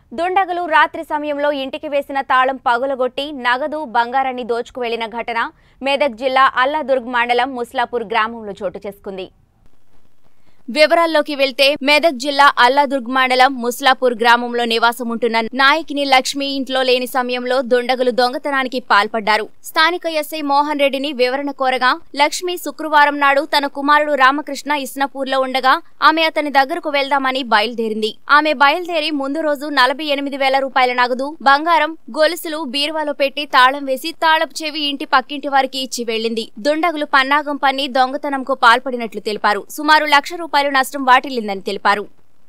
దుండగులు రాత్రి సమయంలో ఇంటికి వేసిన తాళం పగులగొట్టి నగదు బంగారాన్ని దోచుకు వెళ్లిన ఘటన మెదక్ జిల్లా అల్లాదుర్గ్ మండలం ముస్లాపూర్ గ్రామంలో చోటు చేసుకుంది వివరాల్లోకి వెళ్తే మెదక్ జిల్లా అల్లాదుర్గ్ మండలం ముస్లాపూర్ గ్రామంలో నివాసం ఉంటున్న నాయకిని లక్ష్మి ఇంట్లో లేని సమయంలో దుండగులు దొంగతనానికి పాల్పడ్డారు స్థానిక ఎస్ఐ మోహన్ రెడ్డిని వివరణ కోరగా లక్ష్మి శుక్రవారం నాడు తన కుమారుడు రామకృష్ణ ఇస్నాపూర్లో ఉండగా ఆమె అతని దగ్గరకు వెళ్దామని బయలుదేరింది ఆమె బయలుదేరి ముందు రోజు నలభై ఎనిమిది వేల రూపాయల నగదు బంగారం గొలుసులు బీరువాలో పెట్టి తాళం వేసి తాళపు చెవి ఇంటి పక్కింటి వారికి ఇచ్చి వెళ్లింది దుండగులు పన్నాగం పన్ని దొంగతనంకు పాల్పడినట్లు తెలిపారు సుమారు లక్ష రూపాయలు నష్టం వాటిల్లిందని తెలిపారు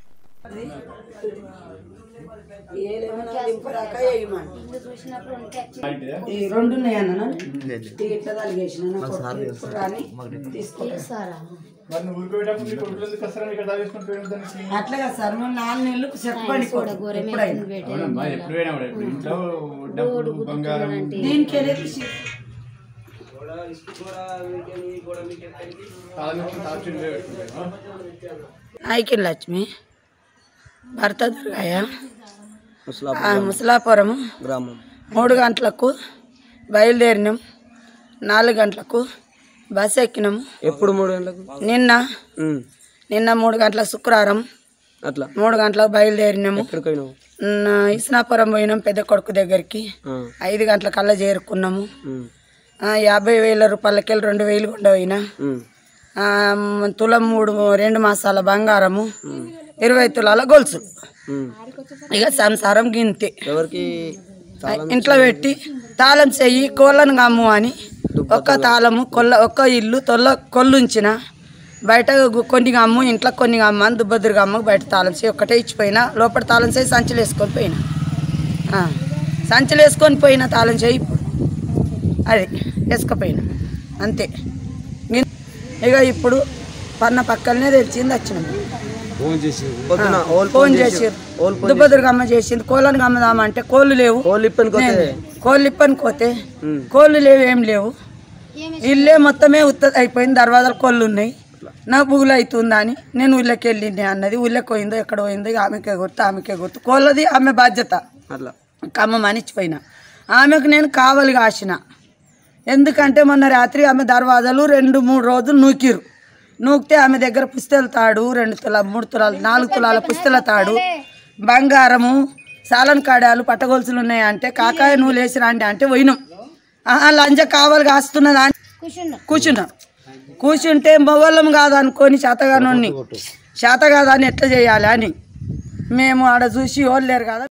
ఏలేమన్నా దింపరాక వేయమంట. ఈ రెండు ఉన్నాయి అన్న ఇట్లా తలిగేసిన ఇప్పుడు రాని తీసుకో మరి నువ్వు ఊరుకోబెట్టప్పుడు నీకు కొడుకులు ఎందుకు వస్తారని ఇక్కడ దాగేసుకొని పోయిన దానికి అట్లాగా సార్ మొన్న నాలుగు నెలలకు చెప్పండి ఎప్పుడైనా అవునమ్మా ఎప్పుడు పోయినా కూడా ఇప్పుడు ఇంట్లో డబ్బులు బంగారం దీనికి వెళ్ళేది తాళం తాచులు పెట్టుకుంటాను నాయకి లక్ష్మి భర్త దుర్గయ్య ఆ, ముసలాపురము గ్రామం మూడు గంటలకు బయలుదేరినాం నాలుగు గంటలకు బస్ ఎక్కినాము ఎప్పుడు మూడు గంటలకు నిన్న ఉమ్, నిన్న మూడు గంటల శుక్రవారం అట్లా మూడు గంటలకు బయలుదేరినాము ఎక్కడికి పోయినావు నా ఇస్నాపురం పోయినాం పెద్ద కొడుకు దగ్గరికి ఆ, ఐదు గంటల కల్లా చేరుకున్నాము ఉమ్, ఆ, యాభై వేల రూపాయలకెళ్ళి రెండు వేలు కొండ పోయినా ఉమ్, ఆ, తులం మూడు రెండు మాసాల బంగారము ఇరవై తులాల గొలుసు ఉమ్. ఇక సంసారం గింతే ఎవరికి ఇంట్లో పెట్టి తాళం చెయ్యి కోళ్ళను గమ్ము అని ఒక్క తాళము కొల్ల ఒక్క ఇల్లు తొల్ల కొల్లుంచిన బయట గు- కొన్ని గమ్ము ఇంట్లో కొన్ని గమ్మ అని దుబ్బదురు గమ్మ బయట తాళం చేయి ఒక్కటే ఇచ్చిపోయినా లోపల తాళం చేయి సంచులు వేసుకొని పోయినా ఆ, సంచులు వేసుకొని పోయిన తాళం చేయి ఇప్పుడు అది వేసుకుపోయినా అంతే ఇం- ఇక ఇప్పుడు పన్న పక్కలనే తెచ్చింది వచ్చినాము పొద్దున ఓల్ ఫోన్ చేసిర్రు ఓల్ ఫోన్ దుబ్బదుర్గమ్మ చేసింది కోళ్ళని గమ్మదామంటే కోళ్ళు లేవు ఓల్ ఇప్పని కొత్త నేను కోళ్ళు ఇప్పని కోతే ఉమ్. కోళ్ళు లేవు ఏం లేవు ఇల్లే మొత్తమే ఉత్త అయిపోయింది దర్వాజాలు కోళ్ళు ఉన్నాయి నా బుగులు అవుతుందా అని నేను ఊళ్ళోకి వెళ్ళింది అన్నది ఊళ్ళోకి పోయిందో ఎక్కడ పోయిందో ఇక ఆమెకే గుర్తు ఆమెకే గుర్తు కోళ్ళది ఆమె బాధ్యత అట్లా కమ్మం అని ఇచ్చిపోయిన ఆమెకు నేను కావలి కాసిన ఎందుకంటే మొన్న రాత్రి ఆమె దర్వాజాలు రెండు మూడు రోజులు నూకిరు నూకితే ఆమె దగ్గర పుస్తెల తాడు రెండు తులాలు మూడు తులాలు నాలుగు తులాల పుస్తెల తాడు బంగారము సాలన్ కాడాలు పట్టగొలుసులు ఉన్నాయంటే కాకాయ నువ్వు లేచి రండి అంటే పోయినాం ఆహా, లంజ కావాలి కాస్తున్నదా అని కూర్చున్నాం కూర్చుంటే మొగోళ్ళం కాదు అనుకొని చేతగానోని చేత కాదా అని ఎట్లా చేయాలి అని మేము ఆడ చూసి వాళ్ళు లేరు కదా